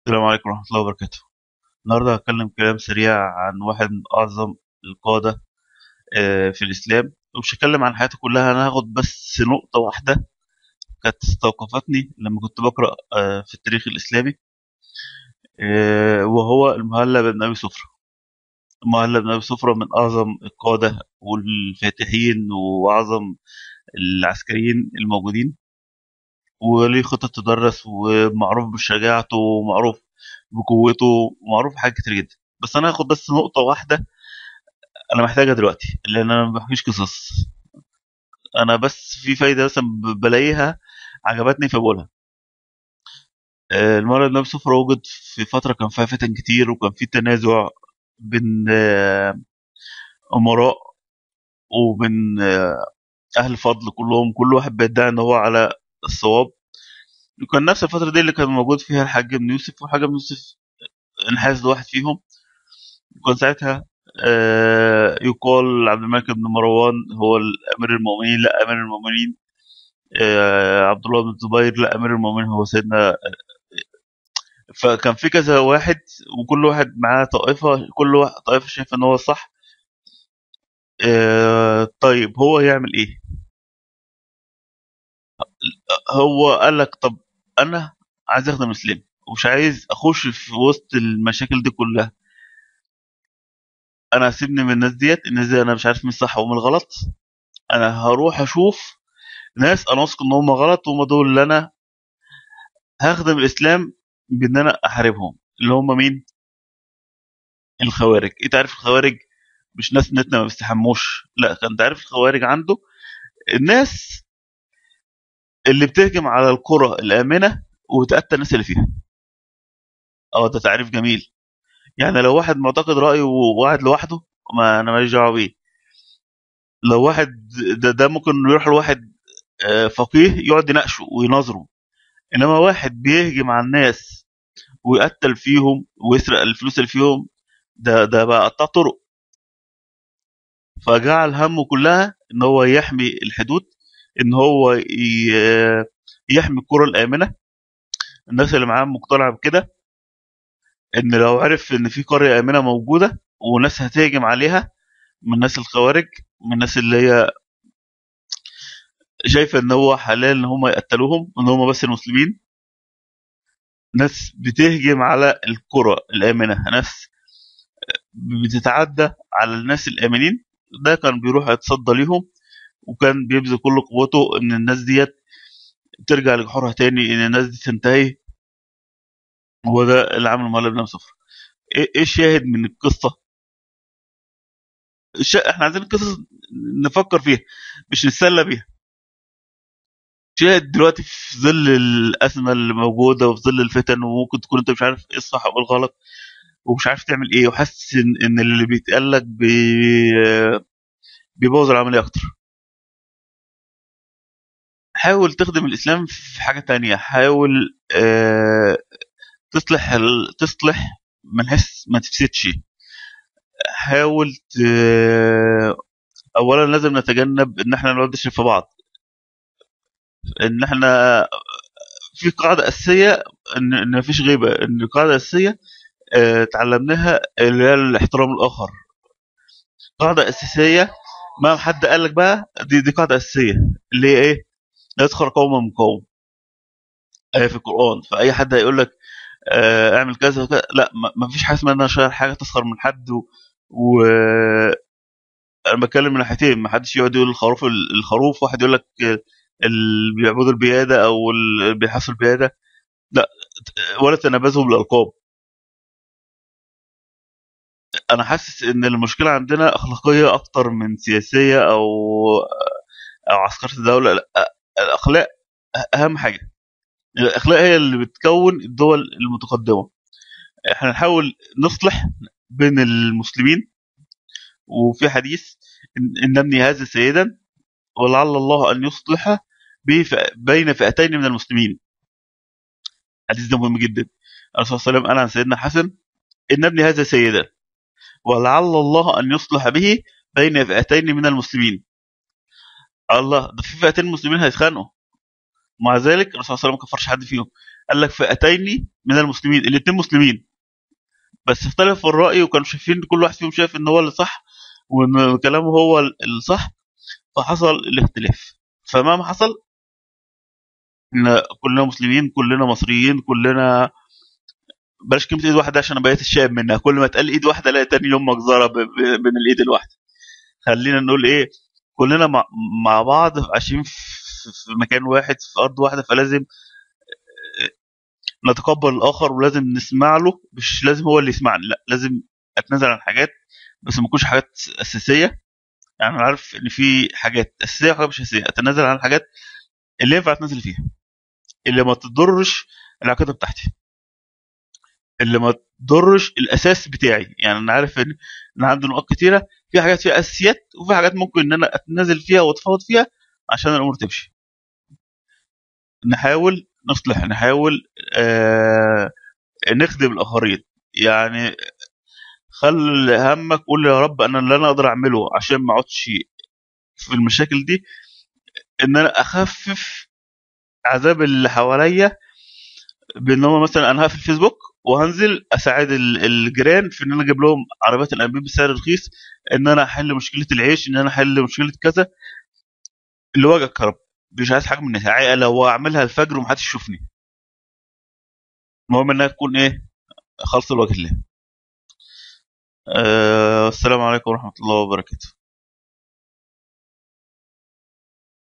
السلام عليكم ورحمة الله وبركاته النهاردة هتكلم كلام سريع عن واحد من أعظم القادة آه، في الإسلام ومش هتكلم عن حياته كلها أنا هاخد بس نقطة واحدة كانت استوقفتني لما كنت بقرأ آه، في التاريخ الإسلامي آه، وهو المهلب بن أبي صفرة المهلب بن أبي صفرة من أعظم القادة والفاتحين وأعظم العسكريين الموجودين وليه خطط تدرس ومعروف بشجاعته ومعروف بقوته ومعروف بحاجات كتير جدا بس انا هاخد بس نقطة واحدة انا محتاجها دلوقتي لان انا ما بحكيش قصص انا بس في فايدة مثلا ب- بلاقيها عجبتني فبقولها آه، المرة اللي نفسه وجد في فترة كان فيها فتن كتير وكان في تنازع بين آه، أمراء وبين آه، أهل فضل كلهم كل واحد بيدعي إن هو على الصواب وكان نفس الفترة دي اللي كان موجود فيها الحاج بن يوسف والحاج بن يوسف انحاز لواحد فيهم وكان ساعتها آه، يقال عبد الملك بن مروان هو امير المؤمنين لا امير المؤمنين آه، عبد الله بن الزبير لا امير المؤمنين هو سيدنا فكان في كذا واحد وكل واحد معاه طائفه كل واحد طائفه شايفه ان هو صح آه، طيب هو يعمل ايه هو قال لك طب انا عايز اخدم الاسلام ومش عايز اخش في وسط المشاكل دي كلها انا هسيبني من الناس ديت الناس دي انا مش عارف مين الصح ومين الغلط انا هروح اشوف ناس انا واثق ان هم غلط وهم دول اللي انا هخدم الاسلام بان انا احاربهم اللي هم مين الخوارج انت عارف الخوارج مش ناس نتنا ما بيستحموش لا انت عارف الخوارج عنده الناس اللي بتهجم على القرى الامنه وتقتل الناس اللي فيها اه ده تعريف جميل يعني لو واحد معتقد رايه وقاعد لوحده ما انا ماليش دعوه بيه لو واحد ده, ده ممكن يروح لواحد آه، فقيه يقعد يناقشه ويناظره انما واحد بيهجم على الناس ويقتل فيهم ويسرق الفلوس اللي فيهم ده ده بقى قطاع طرق فجعل همه كلها ان هو يحمي الحدود ان هو ي- يحمي القرى الامنه الناس اللي معاه مقتنعه بكده ان لو عرف ان في قريه امنه موجوده وناس هتهجم عليها من الناس الخوارج من الناس اللي هي شايفه ان هو حلال ان هم يقتلوهم ان هم بس المسلمين ناس بتهجم على القرى الامنه ناس بتتعدى على الناس الامنين ده كان بيروح يتصدى ليهم وكان بيبذل كل قوته ان الناس ديت ترجع لجحورها تاني ان الناس دي تنتهي هو ده اللي عمل مهلب بن صفر ايه إيه الشاهد من القصه الشا... احنا عايزين القصص نفكر فيها مش نتسلى بيها شاهد دلوقتي في ظل الازمه اللي موجوده وفي ظل الفتن وممكن تكون انت مش عارف ايه الصح وايه الغلط ومش عارف تعمل ايه وحاسس ان إن اللي بيتقال لك بي... بيبوظ العمليه اكتر حاول تخدم الاسلام في حاجه تانية حاول آه... تصلح ال... تصلح من حيث ما تفسدش حاول ت... اولا لازم نتجنب ان احنا نقعد نشرب في بعض ان احنا في قاعده اساسيه ان ان مفيش غيبه ان القاعده الاساسيه آه، اتعلمناها اللي هي الاحترام الاخر قاعده اساسيه ما حد قال لك بقى دي دي قاعده اساسيه اللي هي ايه لا يسخر قوم من قوم آه، في القران فاي حد هيقول لك آه، اعمل كذا وكذا لا ما ما فيش حاجه اسمها ان انا اشير حاجه تسخر من حد و, و... انا بتكلم من ناحيتين ما حدش يقعد يقول الخروف الخروف واحد يقول لك آه، اللي بيعبدوا البياده او اللي بيحاسوا البياده لا ولا تنابزوا بالالقاب انا حاسس ان المشكله عندنا اخلاقيه اكتر من سياسيه او او عسكره الدوله لا الاخلاق اهم حاجه الاخلاق هي اللي بتكون الدول المتقدمه احنا نحاول نصلح بين المسلمين وفي حديث ان إن ابني هذا سيدا ولعل الله ان يصلح به ف- بين فئتين من المسلمين الحديث ده مهم جدا الرسول صلى الله عليه وسلم قال عن سيدنا حسن ان ابني هذا سيدا ولعل الله ان يصلح به بين فئتين من المسلمين الله ده في فئتين مسلمين هيتخانقوا مع ذلك الرسول صلى الله عليه وسلم ما كفرش حد فيهم قال لك فئتين من المسلمين الاثنين مسلمين بس اختلفوا الرأي وكانوا شايفين كل واحد فيهم شايف ان هو اللي صح وان كلامه هو الصح فحصل الاختلاف فمهما حصل إن كلنا مسلمين كلنا مصريين كلنا بلاش كلمة ايد واحدة عشان انا بقيت الشاب منها كل ما اتقال ايد واحدة الاقي تاني يوم مجزرة ب- ب- بين الايد الواحدة خلينا نقول ايه كلنا مع, مع بعض عايشين في في مكان واحد في ارض واحدة فلازم نتقبل الاخر ولازم نسمع له مش لازم هو اللي يسمعني لا لازم اتنازل عن حاجات بس ما تكونش حاجات اساسيه يعني انا عارف ان في حاجات اساسيه وحاجات مش اساسيه اتنازل عن الحاجات اللي ينفع اتنازل فيها اللي ما تضرش العقيده بتاعتي اللي ما تضرش الاساس بتاعي يعني انا عارف ان ان عندي نقاط كتيره في حاجات فيها اساسيات وفي حاجات ممكن ان انا اتنازل فيها واتفاوض فيها عشان الامور تمشي نحاول نصلح نحاول آه نخدم الاخرين يعني خل همك قول يا رب انا اللي انا اقدر اعمله عشان ما اقعدش في المشاكل دي ان انا اخفف عذاب اللي حواليا بان هو مثلا انا هقفل فيسبوك وهنزل اساعد ال- الجيران في ان انا اجيب لهم عربيات الانابيب بسعر رخيص ان انا احل مشكله العيش ان انا احل مشكله كذا اللي وجهك يا رب مش عايز حاجه من الناس عاي- لو اعملها الفجر ومحدش يشوفني المهم انها تكون ايه خالصه لوجه الله أه السلام عليكم ورحمه الله وبركاته